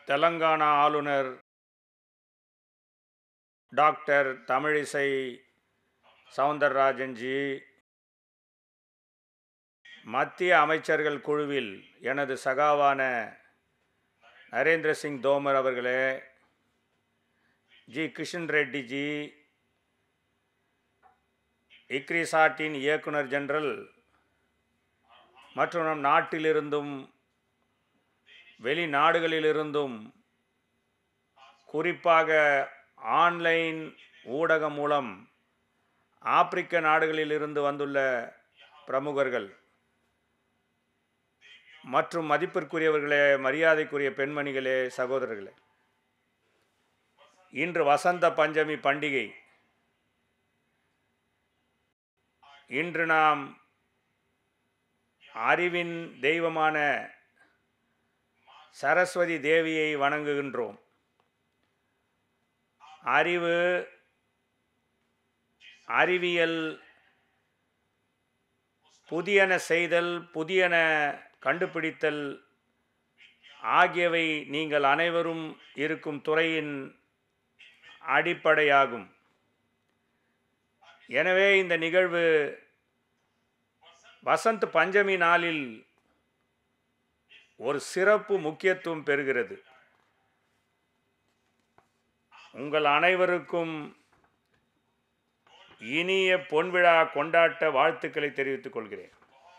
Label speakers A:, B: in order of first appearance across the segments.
A: தெலங்கானா ஆளுநர் டாக்டர் தமிழிசை சவுந்தரராஜன்ஜி மத்திய அமைச்சர்கள் குழுவில் எனது சகாவான நரேந்திர சிங் தோமர் அவர்களே ஜி கிஷன் ரெட்டி ஜி இக்ரிசாட்டின் இயக்குனர் ஜெனரல் மற்றும் நம் நாட்டிலிருந்தும் வெளிநாடுகளிலிருந்தும் குறிப்பாக ஆன்லைன் ஊடகம் மூலம் ஆப்பிரிக்க நாடுகளிலிருந்து வந்துள்ள பிரமுகர்கள் மற்றும் மதிப்பிற்குரியவர்களே மரியாதைக்குரிய பெண்மணிகளே சகோதரர்களே இன்று வசந்த பஞ்சமி பண்டிகை இன்று நாம் அறிவின் தெய்வமான சரஸ்வதி தேவியை வணங்குகின்றோம் அறிவு அறிவியல் புதியன செய்தல் புதியன கண்டுபிடித்தல் ஆகியவை நீங்கள் அனைவரும் இருக்கும் துறையின் அடிப்படையாகும் எனவே இந்த நிகழ்வு வசந்த் பஞ்சமி நாளில் ஒரு சிறப்பு முக்கியத்துவம் பெறுகிறது உங்கள் அனைவருக்கும் இனிய பொன்விழா கொண்டாட்ட வாழ்த்துக்களை தெரிவித்துக் கொள்கிறேன்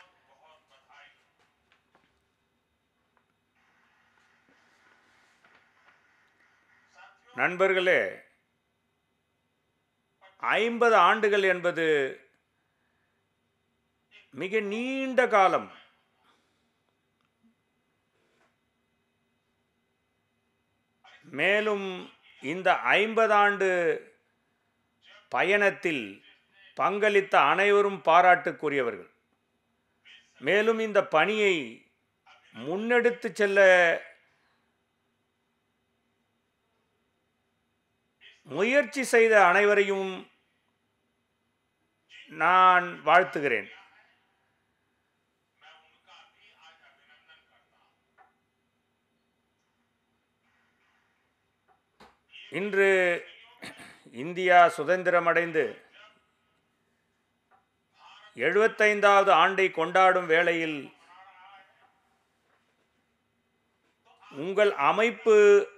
A: நண்பர்களே ஐம்பது ஆண்டுகள் என்பது மிக நீண்ட காலம் மேலும் இந்த ஐம்பது ஆண்டு பயணத்தில் பங்களித்த அனைவரும் பாராட்டுக்குரியவர்கள் மேலும் இந்த பணியை முன்னெடுத்து செல்ல முயற்சி செய்த அனைவரையும் நான் வாழ்த்துகிறேன் இன்று இந்தியா சுதந்திரமடைந்து எழுபத்தைந்தாவது ஆண்டை கொண்டாடும் வேளையில் உங்கள் அமைப்பு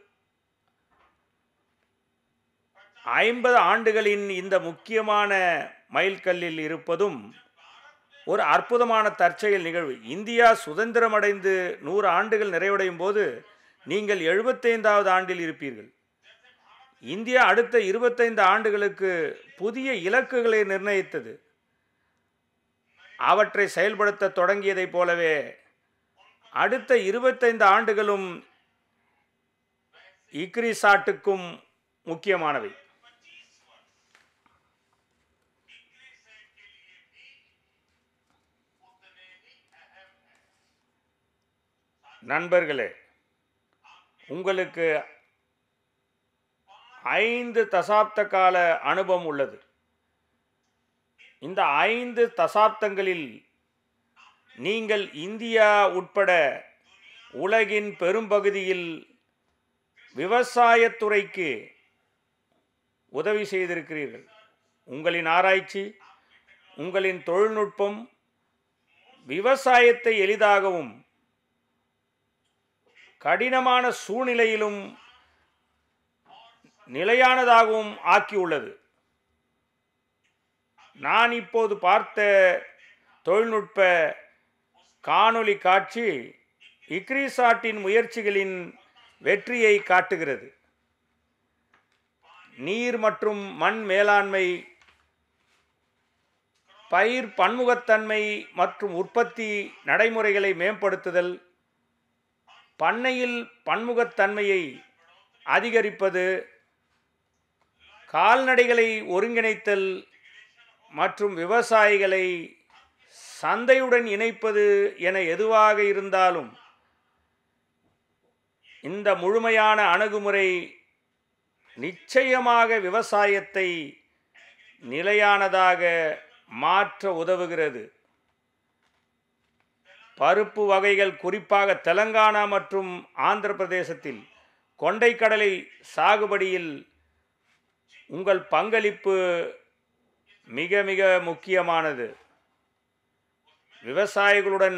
A: ஐம்பது ஆண்டுகளின் இந்த முக்கியமான மைல்கல்லில் இருப்பதும் ஒரு அற்புதமான தற்செயல் நிகழ்வு இந்தியா சுதந்திரமடைந்து நூறு ஆண்டுகள் நிறைவடையும் போது நீங்கள் எழுபத்தைந்தாவது ஆண்டில் இருப்பீர்கள் இந்தியா அடுத்த இருபத்தைந்து ஆண்டுகளுக்கு புதிய இலக்குகளை நிர்ணயித்தது அவற்றை செயல்படுத்த தொடங்கியதைப் போலவே அடுத்த இருபத்தைந்து ஆண்டுகளும் இக்ரிசாட்டுக்கும் முக்கியமானவை நண்பர்களே உங்களுக்கு ஐந்து தசாப்த கால அனுபவம் உள்ளது இந்த ஐந்து தசாப்தங்களில் நீங்கள் இந்தியா உட்பட உலகின் பெரும்பகுதியில் விவசாயத்துறைக்கு உதவி செய்திருக்கிறீர்கள் உங்களின் ஆராய்ச்சி உங்களின் தொழில்நுட்பம் விவசாயத்தை எளிதாகவும் கடினமான சூழ்நிலையிலும் நிலையானதாகவும் ஆக்கியுள்ளது நான் இப்போது பார்த்த தொழில்நுட்ப காணொளி காட்சி இக்ரிசாட்டின் முயற்சிகளின் வெற்றியை காட்டுகிறது நீர் மற்றும் மண் மேலாண்மை பயிர் பன்முகத்தன்மை மற்றும் உற்பத்தி நடைமுறைகளை மேம்படுத்துதல் பண்ணையில் பன்முகத்தன்மையை அதிகரிப்பது கால்நடைகளை ஒருங்கிணைத்தல் மற்றும் விவசாயிகளை சந்தையுடன் இணைப்பது என எதுவாக இருந்தாலும் இந்த முழுமையான அணுகுமுறை நிச்சயமாக விவசாயத்தை நிலையானதாக மாற்ற உதவுகிறது பருப்பு வகைகள் குறிப்பாக தெலங்கானா மற்றும் ஆந்திர பிரதேசத்தில் கொண்டைக்கடலை சாகுபடியில் உங்கள் பங்களிப்பு மிக மிக முக்கியமானது விவசாயிகளுடன்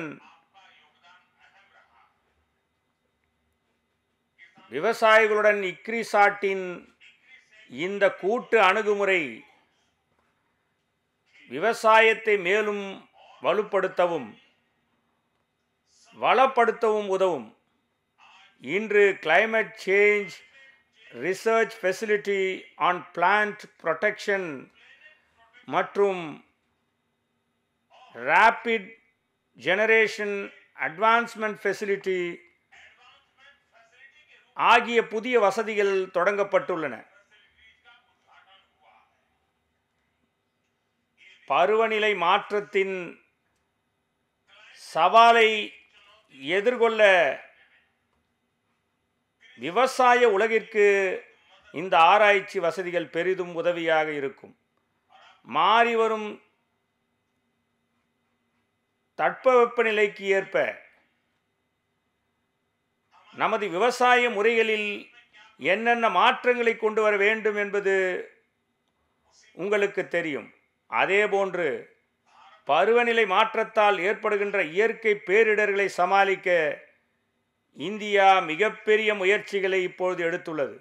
A: விவசாயிகளுடன் இக்ரிசாட்டின் இந்த கூட்டு அணுகுமுறை விவசாயத்தை மேலும் வலுப்படுத்தவும் வளப்படுத்தவும் உதவும் இன்று climate change research facility on plant protection மற்றும் ரேபிட் ஜெனரேஷன் அட்வான்ஸ்மெண்ட் ஃபெசிலிட்டி ஆகிய புதிய வசதிகள் தொடங்கப்பட்டுள்ளன பருவநிலை மாற்றத்தின் சவாலை எதிர்கொள்ள விவசாய உலகிற்கு இந்த ஆராய்ச்சி வசதிகள் பெரிதும் உதவியாக இருக்கும் மாறிவரும் தட்பவெப்பநிலைக்கு ஏற்ப நமது விவசாய முறைகளில் என்னென்ன மாற்றங்களை கொண்டு வர வேண்டும் என்பது உங்களுக்கு தெரியும் அதேபோன்று பருவநிலை மாற்றத்தால் ஏற்படுகின்ற இயற்கை பேரிடர்களை சமாளிக்க இந்தியா மிகப்பெரிய முயற்சிகளை இப்பொழுது எடுத்துள்ளது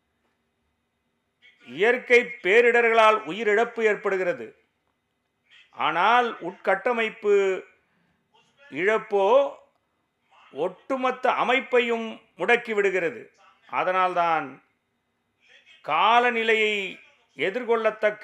A: இயற்கை பேரிடர்களால் உயிரிழப்பு ஏற்படுகிறது ஆனால் உட்கட்டமைப்பு இழப்போ ஒட்டுமொத்த அமைப்பையும் முடக்கி விடுகிறது அதனால்தான் காலநிலையை எதிர்கொள்ளத்தக்க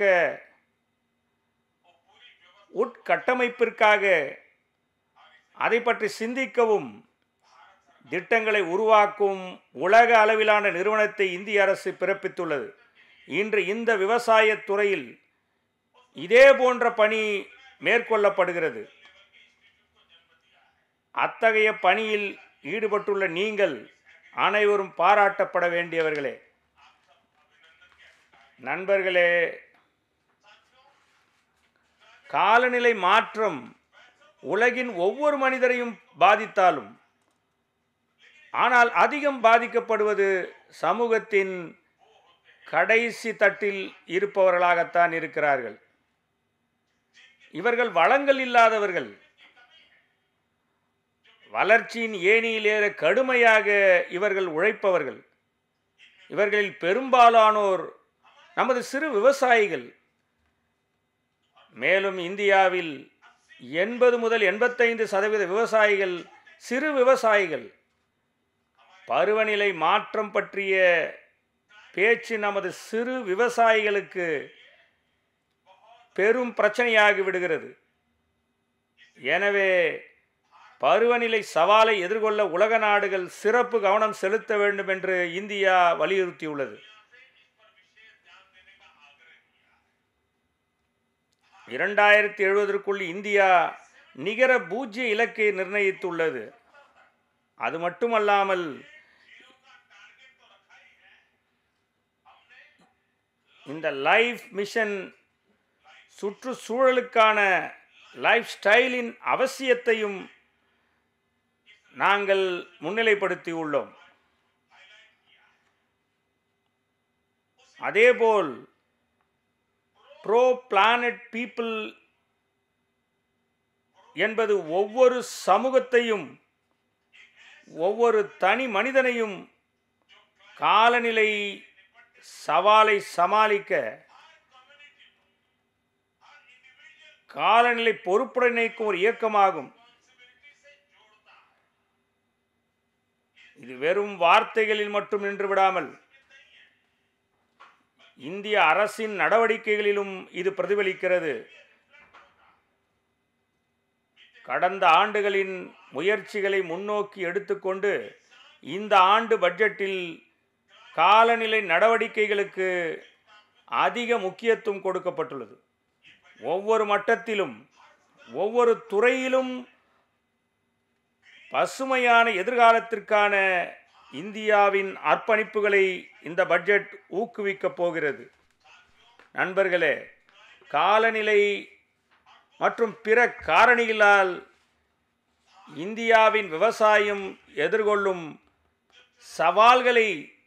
A: உட்கட்டமைப்பிற்காக அதை பற்றி சிந்திக்கவும் திட்டங்களை உருவாக்கும் உலக அளவிலான நிறுவனத்தை இந்திய அரசு பிறப்பித்துள்ளது இன்று இந்த விவசாயத் துறையில் இதே போன்ற பணி மேற்கொள்ளப்படுகிறது அத்தகைய பணியில் ஈடுபட்டுள்ள நீங்கள் அனைவரும் பாராட்டப்பட வேண்டியவர்களே நண்பர்களே காலநிலை மாற்றம் உலகின் ஒவ்வொரு மனிதரையும் பாதித்தாலும் ஆனால் அதிகம் பாதிக்கப்படுவது சமூகத்தின் கடைசி தட்டில் இருப்பவர்களாகத்தான் இருக்கிறார்கள் இவர்கள் வளங்கள் இல்லாதவர்கள் வளர்ச்சியின் ஏணியில் ஏற கடுமையாக இவர்கள் உழைப்பவர்கள் இவர்களில் பெரும்பாலானோர் நமது சிறு விவசாயிகள் மேலும் இந்தியாவில் எண்பது முதல் எண்பத்தைந்து சதவீத விவசாயிகள் சிறு விவசாயிகள் பருவநிலை மாற்றம் பற்றிய பேச்சு நமது சிறு விவசாயிகளுக்கு பெரும் பிரச்சனையாகி விடுகிறது எனவே பருவநிலை சவாலை எதிர்கொள்ள உலக நாடுகள் சிறப்பு கவனம் செலுத்த வேண்டும் என்று இந்தியா வலியுறுத்தியுள்ளது இரண்டாயிரத்தி எழுபதற்குள் இந்தியா நிகர பூஜ்ய இலக்கை நிர்ணயித்துள்ளது அது மட்டுமல்லாமல் இந்த லைஃப் மிஷன் சுற்றுச்சூழலுக்கான லைஃப் ஸ்டைலின் அவசியத்தையும் நாங்கள் முன்னிலைப்படுத்தியுள்ளோம் அதேபோல் ப்ரோ பிளானட் பீப்புள் என்பது ஒவ்வொரு சமூகத்தையும் ஒவ்வொரு தனி மனிதனையும் காலநிலை சவாலை சமாளிக்க காலநிலை பொறுப்புடன் நினைக்கும் ஒரு இயக்கமாகும் இது வெறும் வார்த்தைகளில் மட்டும் நின்று விடாமல் இந்திய அரசின் நடவடிக்கைகளிலும் இது பிரதிபலிக்கிறது கடந்த ஆண்டுகளின் முயற்சிகளை முன்னோக்கி எடுத்துக்கொண்டு இந்த ஆண்டு பட்ஜெட்டில் காலநிலை நடவடிக்கைகளுக்கு அதிக முக்கியத்துவம் கொடுக்கப்பட்டுள்ளது ஒவ்வொரு மட்டத்திலும் ஒவ்வொரு துறையிலும் பசுமையான எதிர்காலத்திற்கான இந்தியாவின் அர்ப்பணிப்புகளை இந்த பட்ஜெட் ஊக்குவிக்கப் போகிறது நண்பர்களே காலநிலை மற்றும் பிற காரணிகளால் இந்தியாவின் விவசாயம் எதிர்கொள்ளும் சவால்களை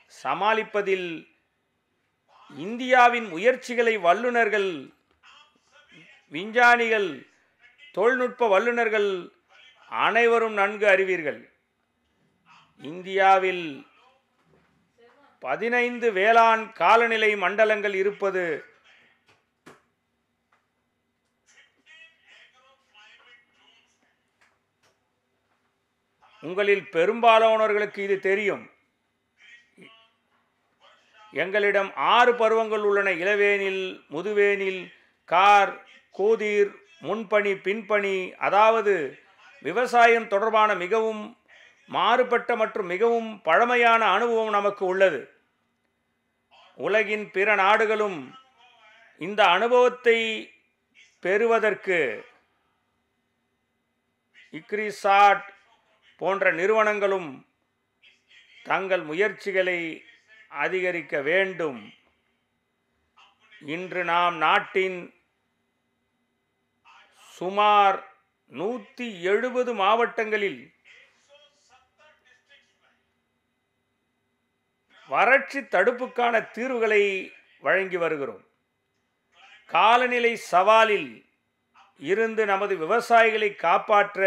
A: சமாளிப்பதில் இந்தியாவின் முயற்சிகளை வல்லுநர்கள் விஞ்ஞானிகள் தொழில்நுட்ப வல்லுநர்கள் அனைவரும் நன்கு அறிவீர்கள் இந்தியாவில் பதினைந்து வேளாண் காலநிலை மண்டலங்கள் இருப்பது உங்களில் பெரும்பாலானவர்களுக்கு இது தெரியும் எங்களிடம் ஆறு பருவங்கள் உள்ளன இளவேனில் முதுவேனில் கார் கூதிர் முன்பணி பின்பணி அதாவது விவசாயம் தொடர்பான மிகவும் மாறுபட்ட மற்றும் மிகவும் பழமையான அனுபவம் நமக்கு உள்ளது உலகின் பிற நாடுகளும் இந்த அனுபவத்தை பெறுவதற்கு இக்ரிசாட் போன்ற நிறுவனங்களும் தங்கள் முயற்சிகளை அதிகரிக்க வேண்டும் இன்று நாம் நாட்டின் சுமார் நூற்றி எழுபது மாவட்டங்களில் வறட்சி தடுப்புக்கான தீர்வுகளை வழங்கி வருகிறோம் காலநிலை சவாலில் இருந்து நமது விவசாயிகளை காப்பாற்ற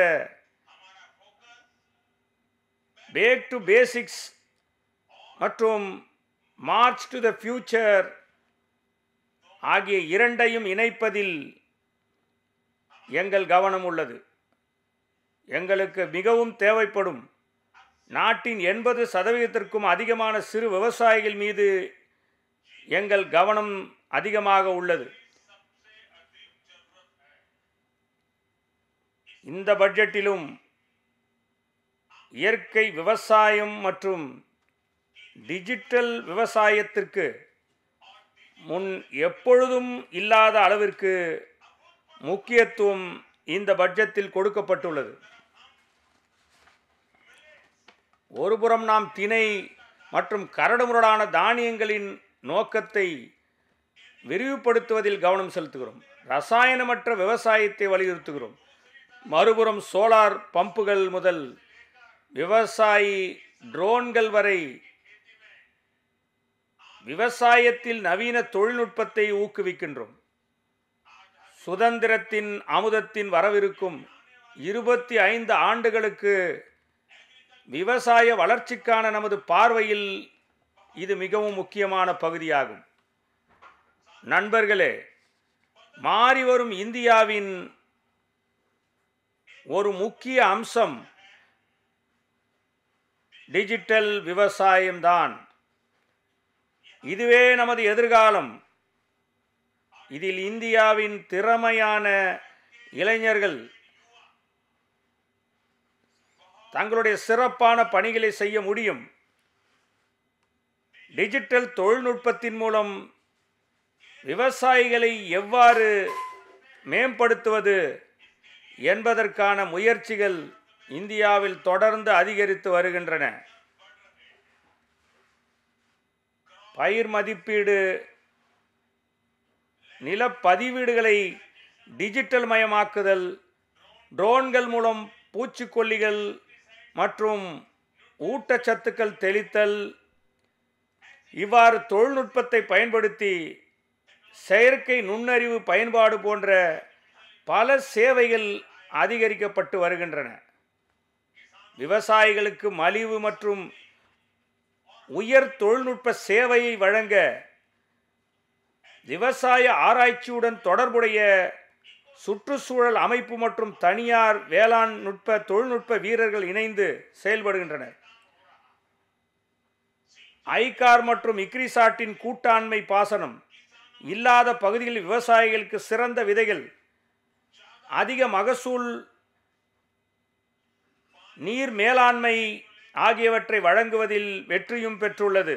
A: பேக் டு பேசிக்ஸ் மற்றும் மார்ச் டு த ஃபியூச்சர் ஆகிய இரண்டையும் இணைப்பதில் எங்கள் கவனம் உள்ளது எங்களுக்கு மிகவும் தேவைப்படும் நாட்டின் எண்பது சதவீதத்திற்கும் அதிகமான சிறு விவசாயிகள் மீது எங்கள் கவனம் அதிகமாக உள்ளது இந்த பட்ஜெட்டிலும் இயற்கை விவசாயம் மற்றும் டிஜிட்டல் விவசாயத்திற்கு முன் எப்பொழுதும் இல்லாத அளவிற்கு முக்கியத்துவம் இந்த பட்ஜெட்டில் கொடுக்கப்பட்டுள்ளது ஒருபுறம் நாம் திணை மற்றும் கரடுமுரடான தானியங்களின் நோக்கத்தை விரிவுபடுத்துவதில் கவனம் செலுத்துகிறோம் ரசாயனமற்ற விவசாயத்தை வலியுறுத்துகிறோம் மறுபுறம் சோலார் பம்புகள் முதல் விவசாயி ட்ரோன்கள் வரை விவசாயத்தில் நவீன தொழில்நுட்பத்தை ஊக்குவிக்கின்றோம் சுதந்திரத்தின் அமுதத்தின் வரவிருக்கும் இருபத்தி ஐந்து ஆண்டுகளுக்கு விவசாய வளர்ச்சிக்கான நமது பார்வையில் இது மிகவும் முக்கியமான பகுதியாகும் நண்பர்களே மாறிவரும் இந்தியாவின் ஒரு முக்கிய அம்சம் டிஜிட்டல் விவசாயம்தான் இதுவே நமது எதிர்காலம் இதில் இந்தியாவின் திறமையான இளைஞர்கள் தங்களுடைய சிறப்பான பணிகளை செய்ய முடியும் டிஜிட்டல் தொழில்நுட்பத்தின் மூலம் விவசாயிகளை எவ்வாறு மேம்படுத்துவது என்பதற்கான முயற்சிகள் இந்தியாவில் தொடர்ந்து அதிகரித்து வருகின்றன பயிர் மதிப்பீடு நிலப்பதிவீடுகளை டிஜிட்டல் மயமாக்குதல் ட்ரோன்கள் மூலம் பூச்சிக்கொல்லிகள் மற்றும் ஊட்டச்சத்துக்கள் தெளித்தல் இவ்வாறு தொழில்நுட்பத்தை பயன்படுத்தி செயற்கை நுண்ணறிவு பயன்பாடு போன்ற பல சேவைகள் அதிகரிக்கப்பட்டு வருகின்றன விவசாயிகளுக்கு மலிவு மற்றும் உயர் தொழில்நுட்ப சேவையை வழங்க விவசாய ஆராய்ச்சியுடன் தொடர்புடைய சுற்றுச்சூழல் அமைப்பு மற்றும் தனியார் வேளாண் நுட்ப தொழில்நுட்ப வீரர்கள் இணைந்து செயல்படுகின்றனர் ஐகார் மற்றும் இக்ரிசாட்டின் கூட்டாண்மை பாசனம் இல்லாத பகுதிகளில் விவசாயிகளுக்கு சிறந்த விதைகள் அதிக மகசூல் நீர் மேலாண்மை ஆகியவற்றை வழங்குவதில் வெற்றியும் பெற்றுள்ளது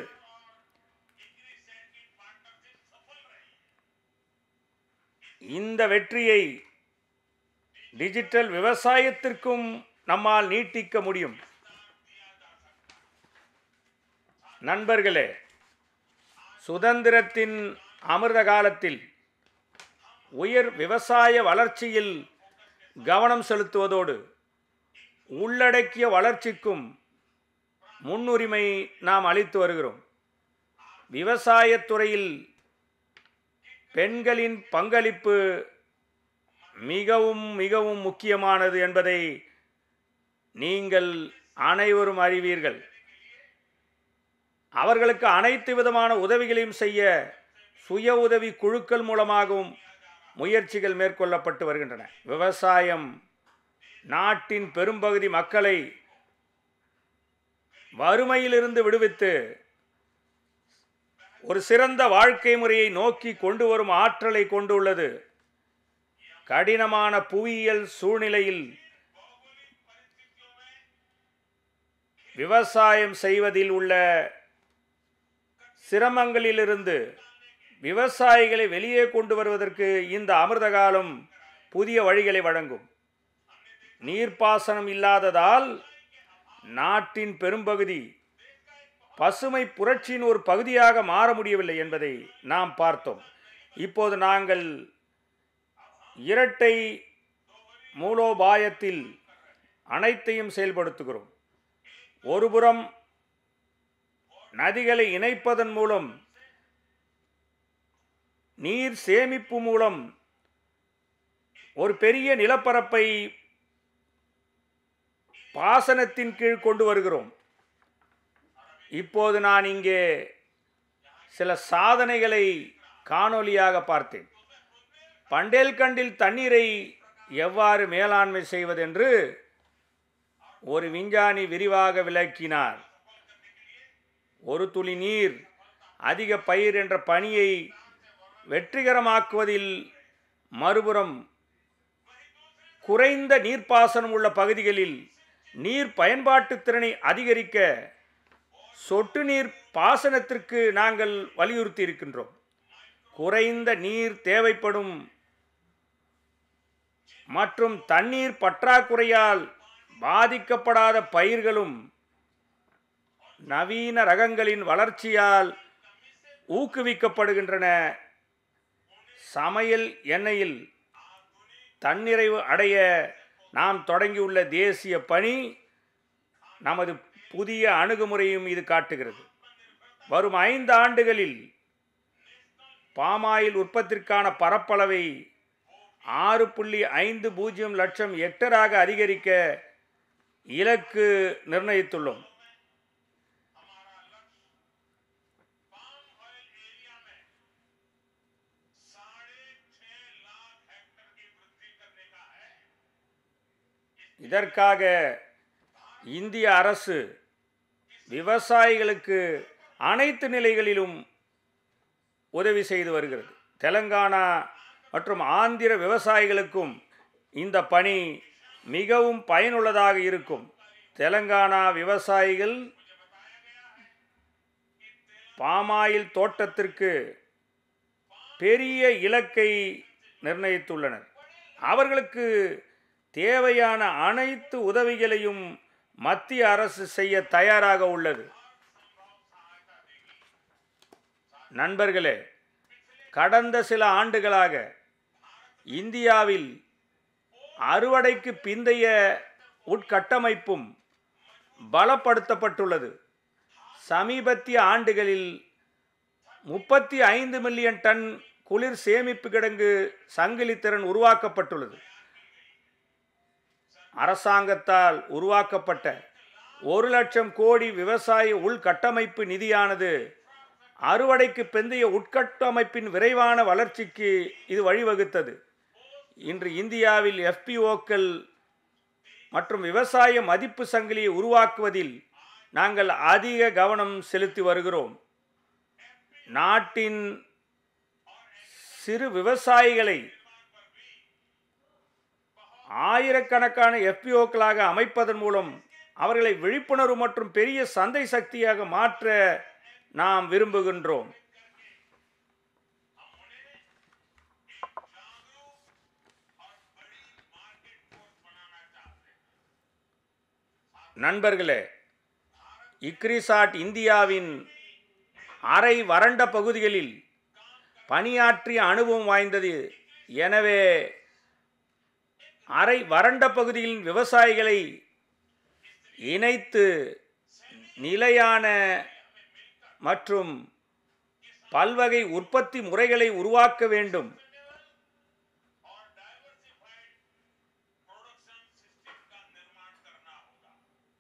A: இந்த வெற்றியை டிஜிட்டல் விவசாயத்திற்கும் நம்மால் நீட்டிக்க முடியும் நண்பர்களே சுதந்திரத்தின் அமிர்த காலத்தில் உயர் விவசாய வளர்ச்சியில் கவனம் செலுத்துவதோடு உள்ளடக்கிய வளர்ச்சிக்கும் முன்னுரிமை நாம் அளித்து வருகிறோம் விவசாயத்துறையில் பெண்களின் பங்களிப்பு மிகவும் மிகவும் முக்கியமானது என்பதை நீங்கள் அனைவரும் அறிவீர்கள் அவர்களுக்கு அனைத்து விதமான உதவிகளையும் செய்ய சுய உதவி குழுக்கள் மூலமாகவும் முயற்சிகள் மேற்கொள்ளப்பட்டு வருகின்றன விவசாயம் நாட்டின் பெரும்பகுதி மக்களை வறுமையிலிருந்து விடுவித்து ஒரு சிறந்த வாழ்க்கை முறையை நோக்கி கொண்டு வரும் ஆற்றலை கொண்டுள்ளது கடினமான புவியியல் சூழ்நிலையில் விவசாயம் செய்வதில் உள்ள சிரமங்களிலிருந்து விவசாயிகளை வெளியே கொண்டு வருவதற்கு இந்த அமிர்த காலம் புதிய வழிகளை வழங்கும் நீர்ப்பாசனம் இல்லாததால் நாட்டின் பெரும்பகுதி பசுமை புரட்சியின் ஒரு பகுதியாக மாற முடியவில்லை என்பதை நாம் பார்த்தோம் இப்போது நாங்கள் இரட்டை மூலோபாயத்தில் அனைத்தையும் செயல்படுத்துகிறோம் ஒருபுறம் நதிகளை இணைப்பதன் மூலம் நீர் சேமிப்பு மூலம் ஒரு பெரிய நிலப்பரப்பை பாசனத்தின் கீழ் கொண்டு வருகிறோம் இப்போது நான் இங்கே சில சாதனைகளை காணொலியாக பார்த்தேன் பண்டேல்கண்டில் தண்ணீரை எவ்வாறு மேலாண்மை செய்வதென்று ஒரு விஞ்ஞானி விரிவாக விளக்கினார் ஒரு துளி நீர் அதிக பயிர் என்ற பணியை வெற்றிகரமாக்குவதில் மறுபுறம் குறைந்த நீர்ப்பாசனம் உள்ள பகுதிகளில் நீர் பயன்பாட்டு திறனை அதிகரிக்க சொட்டு நீர் பாசனத்திற்கு நாங்கள் வலியுறுத்தி இருக்கின்றோம் குறைந்த நீர் தேவைப்படும் மற்றும் தண்ணீர் பற்றாக்குறையால் பாதிக்கப்படாத பயிர்களும் நவீன ரகங்களின் வளர்ச்சியால் ஊக்குவிக்கப்படுகின்றன சமையல் எண்ணெயில் தன்னிறைவு அடைய நாம் தொடங்கியுள்ள தேசிய பணி நமது புதிய அணுகுமுறையும் இது காட்டுகிறது வரும் ஐந்து ஆண்டுகளில் பாமாயில் உற்பத்திற்கான பரப்பளவை ஆறு புள்ளி ஐந்து பூஜ்ஜியம் லட்சம் ஹெக்டராக அதிகரிக்க இலக்கு நிர்ணயித்துள்ளோம் இதற்காக இந்திய அரசு விவசாயிகளுக்கு அனைத்து நிலைகளிலும் உதவி செய்து வருகிறது தெலங்கானா மற்றும் ஆந்திர விவசாயிகளுக்கும் இந்த பணி மிகவும் பயனுள்ளதாக இருக்கும் தெலங்கானா விவசாயிகள் பாமாயில் தோட்டத்திற்கு பெரிய இலக்கை நிர்ணயித்துள்ளனர் அவர்களுக்கு தேவையான அனைத்து உதவிகளையும் மத்திய அரசு செய்ய தயாராக உள்ளது நண்பர்களே கடந்த சில ஆண்டுகளாக இந்தியாவில் அறுவடைக்கு பிந்தைய உட்கட்டமைப்பும் பலப்படுத்தப்பட்டுள்ளது சமீபத்திய ஆண்டுகளில் முப்பத்தி ஐந்து மில்லியன் டன் குளிர் சேமிப்பு கிடங்கு சங்கிலி திறன் உருவாக்கப்பட்டுள்ளது அரசாங்கத்தால் உருவாக்கப்பட்ட ஒரு லட்சம் கோடி விவசாய உள்கட்டமைப்பு நிதியானது அறுவடைக்கு பிந்தைய உட்கட்டமைப்பின் விரைவான வளர்ச்சிக்கு இது வழிவகுத்தது இன்று இந்தியாவில் எஃபிஓக்கள் மற்றும் விவசாய மதிப்பு சங்கிலியை உருவாக்குவதில் நாங்கள் அதிக கவனம் செலுத்தி வருகிறோம் நாட்டின் சிறு விவசாயிகளை ஆயிரக்கணக்கான எஃபிஓக்களாக அமைப்பதன் மூலம் அவர்களை விழிப்புணர்வு மற்றும் பெரிய சந்தை சக்தியாக மாற்ற நாம் விரும்புகின்றோம் நண்பர்களே இக்ரிசாட் இந்தியாவின் அரை வறண்ட பகுதிகளில் பணியாற்றிய அனுபவம் வாய்ந்தது எனவே அரை வறண்ட பகுதியில் விவசாயிகளை இணைத்து நிலையான மற்றும் பல்வகை உற்பத்தி முறைகளை உருவாக்க வேண்டும்
B: और डाइवर्सिफाइड प्रोडक्शन सिस्टम का निर्माण करना होगा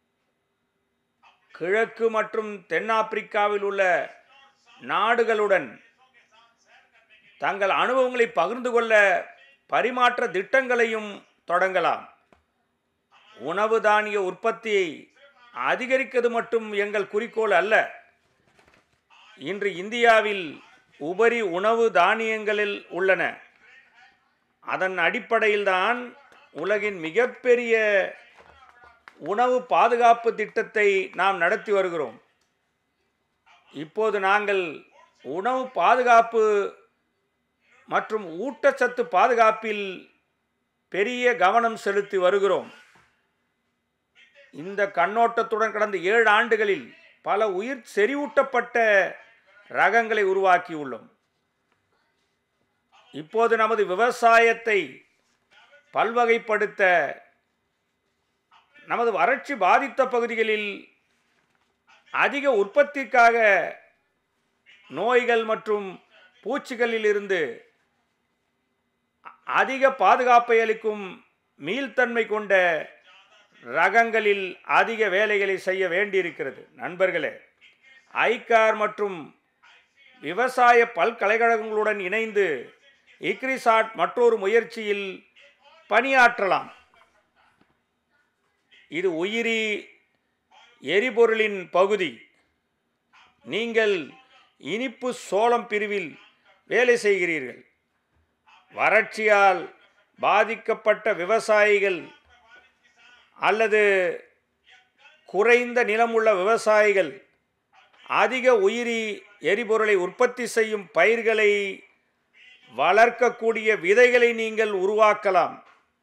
A: கிழக்கு மற்றும் தென்னாப்பிரிக்காவில் உள்ள நாடுகளுடன் தங்கள் அனுபவங்களை பகிர்ந்து கொள்ள பரிமாற்ற திட்டங்களையும் தொடங்கலாம் உணவு தானிய உற்பத்தியை அதிகரிக்கிறது மட்டும் எங்கள் குறிக்கோள் அல்ல இன்று இந்தியாவில் உபரி உணவு தானியங்களில் உள்ளன அதன் அடிப்படையில்தான் உலகின் மிகப்பெரிய உணவு பாதுகாப்பு திட்டத்தை நாம் நடத்தி வருகிறோம் இப்போது நாங்கள் உணவு பாதுகாப்பு மற்றும் ஊட்டச்சத்து பாதுகாப்பில் பெரிய கவனம் செலுத்தி வருகிறோம் இந்த கண்ணோட்டத்துடன் கடந்த ஏழு ஆண்டுகளில் பல உயிர் செறிவூட்டப்பட்ட ரகங்களை உருவாக்கியுள்ளோம் இப்போது நமது விவசாயத்தை பல்வகைப்படுத்த நமது வறட்சி பாதித்த பகுதிகளில் அதிக உற்பத்திக்காக நோய்கள் மற்றும் பூச்சிகளில் இருந்து அதிக பாதுகாப்பை அளிக்கும் மீள்தன்மை கொண்ட ரகங்களில் அதிக வேலைகளை செய்ய வேண்டியிருக்கிறது நண்பர்களே ஐகார் மற்றும் விவசாய பல்கலைக்கழகங்களுடன் இணைந்து இக்ரிசாட் மற்றொரு முயற்சியில் பணியாற்றலாம் இது உயிரி எரிபொருளின் பகுதி நீங்கள் இனிப்பு சோளம் பிரிவில் வேலை செய்கிறீர்கள் வறட்சியால் பாதிக்கப்பட்ட விவசாயிகள் அல்லது குறைந்த நிலமுள்ள விவசாயிகள் அதிக உயிரி எரிபொருளை உற்பத்தி செய்யும் பயிர்களை வளர்க்கக்கூடிய விதைகளை நீங்கள் உருவாக்கலாம்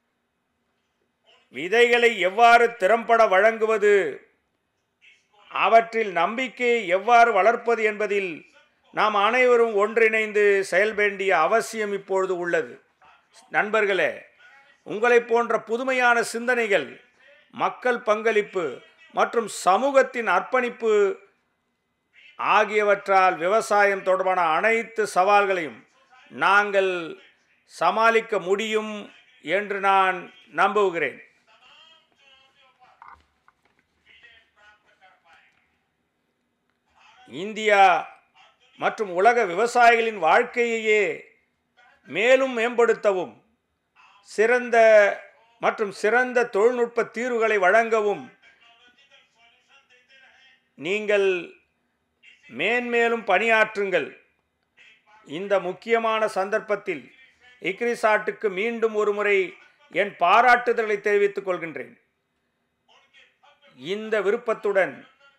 A: விதைகளை எவ்வாறு திறம்பட வழங்குவது அவற்றில் நம்பிக்கையை எவ்வாறு வளர்ப்பது என்பதில் நாம் அனைவரும் ஒன்றிணைந்து செயல் வேண்டிய அவசியம் இப்பொழுது உள்ளது நண்பர்களே உங்களைப் போன்ற புதுமையான சிந்தனைகள் மக்கள் பங்களிப்பு மற்றும் சமூகத்தின் அர்ப்பணிப்பு ஆகியவற்றால் விவசாயம் தொடர்பான அனைத்து சவால்களையும் நாங்கள் சமாளிக்க முடியும் என்று நான் நம்புகிறேன் இந்தியா மற்றும் உலக விவசாயிகளின் வாழ்க்கையையே மேலும் மேம்படுத்தவும் சிறந்த மற்றும் சிறந்த தொழில்நுட்ப தீர்வுகளை வழங்கவும் நீங்கள் மேன்மேலும் பணியாற்றுங்கள் இந்த முக்கியமான சந்தர்ப்பத்தில் இக்ரிசாட்டுக்கு மீண்டும் ஒரு முறை என் பாராட்டுதல்களை தெரிவித்துக் கொள்கின்றேன் இந்த விருப்பத்துடன்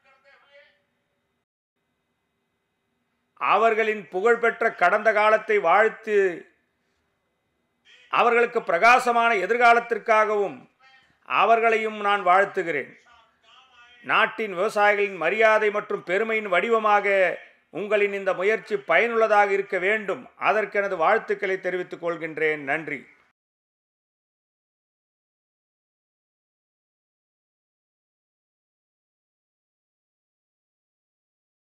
A: அவர்களின் புகழ்பெற்ற கடந்த காலத்தை வாழ்த்து அவர்களுக்கு பிரகாசமான எதிர்காலத்திற்காகவும் அவர்களையும் நான் வாழ்த்துகிறேன் நாட்டின் விவசாயிகளின் மரியாதை மற்றும் பெருமையின் வடிவமாக உங்களின் இந்த முயற்சி பயனுள்ளதாக இருக்க வேண்டும் அதற்கு எனது வாழ்த்துக்களை தெரிவித்துக் கொள்கின்றேன் நன்றி